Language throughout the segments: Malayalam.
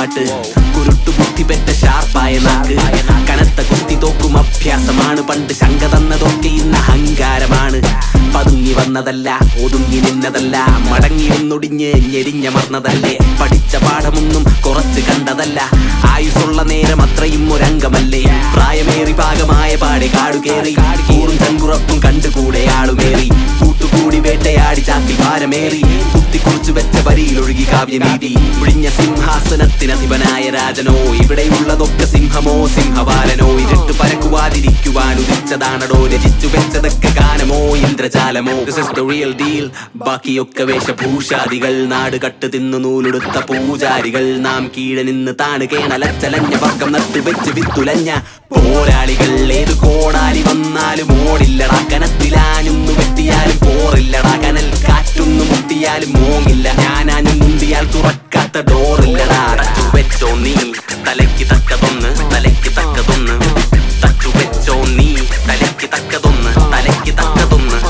പാട്ട് കുരുട്ടു ബുദ്ധി പെറ്റ ഷാർപ്പായ നാക്ക് കനത്ത കുത്തി തോക്കും അഭ്യാസമാണ് പണ്ട് ശങ്ക തന്നതൊക്കെ ഇന്ന് അഹങ്കാരമാണ് പതുങ്ങി വന്നതല്ല ഒതുങ്ങി നിന്നതല്ല മടങ്ങി ഒന്നൊടിഞ്ഞ് ഞെരിഞ്ഞമർന്നതല്ലേ പഠിച്ച പാഠമൊന്നും കുറച്ച് കണ്ടതല്ല ആയുസുള്ള നേരം അത്രയും ഒരംഗമല്ലേ പ്രായമേറി പാകമായ പാടെ കാടുകേറി കൂറും ചങ്കുറപ്പും കണ്ടുകൂടെ ആളുമേറി കൂട്ടുകൂടി വേട്ടയാടി ചാക്കിൽ ഭാരമേറി കുത്തിക്കുറിച്ചു വെച്ച വരിയിലൊഴുകി കാവ്യനീതി ഒഴിഞ്ഞ സിംഹാസനത്തിനധിപനായ രാജനോ ഇവിടെയുള്ളതൊക്കെ സിംഹമോ സിംഹവാലനോ ഇരുട്ട് പരക്കുവാതിരിക്കുവാൻ ഉദിച്ചതാണടോ രചിച്ചു വെച്ചതൊക്കെ ഗാനമോ ഇന്ദ്രജാലമോ This is the real deal ബാക്കിയൊക്കെ വേഷഭൂഷാദികൾ നാട് കട്ട് തിന്നു നൂലെടുത്ത പൂജാരികൾ നാം കീഴെ നിന്ന് താണ് കേണലച്ചലഞ്ഞ വർഗം നട്ടു വെച്ച് വിത്തുലഞ്ഞ പോരാളികൾ ഏത് കോടാലി വന്നാലും ഓടില്ലടാ കനത്തിലാഞ്ഞൊന്നു വെട്ടിയാലും പോറില്ലടാ കനൽ കാറ്റൊന്നു മുട്ടിയാലും മോങ്ങില്ല ഞാനാഞ്ഞു മുന്തിയാൽ തുറക്കാത്ത ഡോറില്ലടാ തച്ചു വെച്ചോ നീ തലയ്ക്ക് തക്കതൊന്ന് തലയ്ക്ക് തക്കതൊന്ന് തച്ചു വെച്ചോ നീ തലയ്ക്ക് തക്കതൊന്ന് തലയ്ക്ക് തക്കതൊന്ന്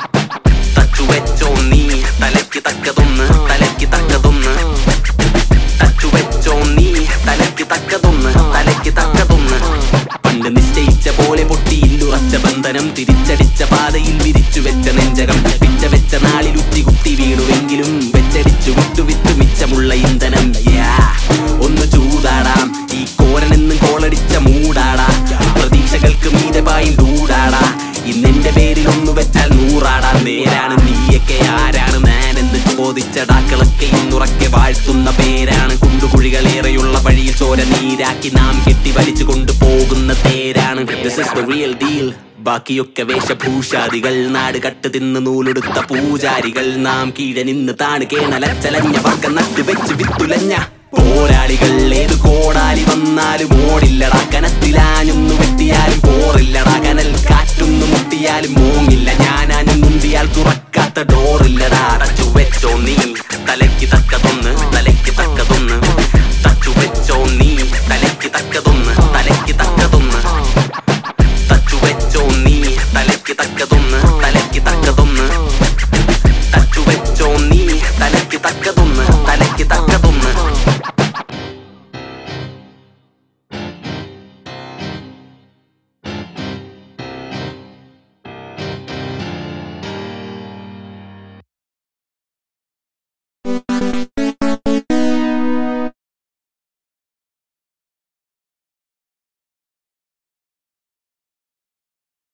തച്ചു വെച്ചോ നീ തലയ്ക്ക് തക്കതൊന്ന് തലയ്ക്ക് തക്കതൊന്ന് തച്ചു വെച്ചോ നീ തലയ്ക്ക് തക്കതൊന്ന് തലയ്ക്ക് തക്കതൊന്ന് പണ്ട് നിശ്ചയിച്ച പോലെ പൊട്ടിയില്ലുറച്ച ബന്ധനം തിരിച്ചടിച്ച പാതയിൽ വിരിച്ചു വെച്ച നെഞ്ചകം പിച്ച വെച്ച നാളിൽ ഉച്ചി കുത്തി വീണുവെങ്കിലും വെച്ചടിച്ചു വിട്ടു വിട്ടു മിച്ചമുള്ള ഇന്ധനം Yeah. ഒന്ന് ചൂടാടാം ഈ കോരനെന്ന് കോളടിച്ച മൂടാടാ പ്രതീക്ഷകൾക്ക് മീതപായി ഡൂടാടാ ഇന്നെന്റെ പേരിൽ ഒന്ന് വെച്ചാൽ നൂറാടാ നേരാണ് നീയൊക്കെ ആരാണ് മാൻ എന്ന് ചോദിച്ചടാക്കളൊക്കെ ഇന്നുറക്കെ വാഴ്ത്തുന്ന പേരാണ് കുണ്ടുകുഴികളേറെയുള്ള വഴിയിൽ ചോര നീരാക്കി നാം കെട്ടി വലിച്ചു കൊണ്ടുപോകുന്ന തേരാണ് This is the real deal ബാക്കിയൊക്കെ വേഷഭൂഷാദികൾ നാട് കട്ട് തിന്ന് നൂലെടുത്ത പൂജാരികൾ നാം കീഴെ നിന്ന് താണ് കേണലച്ചലഞ്ഞ വർഗം നട്ടു വെച്ച് വിത്തുലഞ്ഞ പോരാളികൾ ഏത് കോടാലി വന്നാലും ഓടില്ലടാ കനത്തിലാഞ്ഞൊന്നു വെട്ടിയാലും പോറില്ലടാ കനൽ കാറ്റൊന്നു മുട്ടിയാലും മോങ്ങില്ല ഞാനാഞ്ഞു മുന്തിയാൽ തുറക്കാത്ത ഡോറില്ലടാ അടച്ചു വെച്ചോ നീ തലയ്ക്ക് തക്കതൊന്ന് തലയ്ക്ക് തക്കതൊന്ന്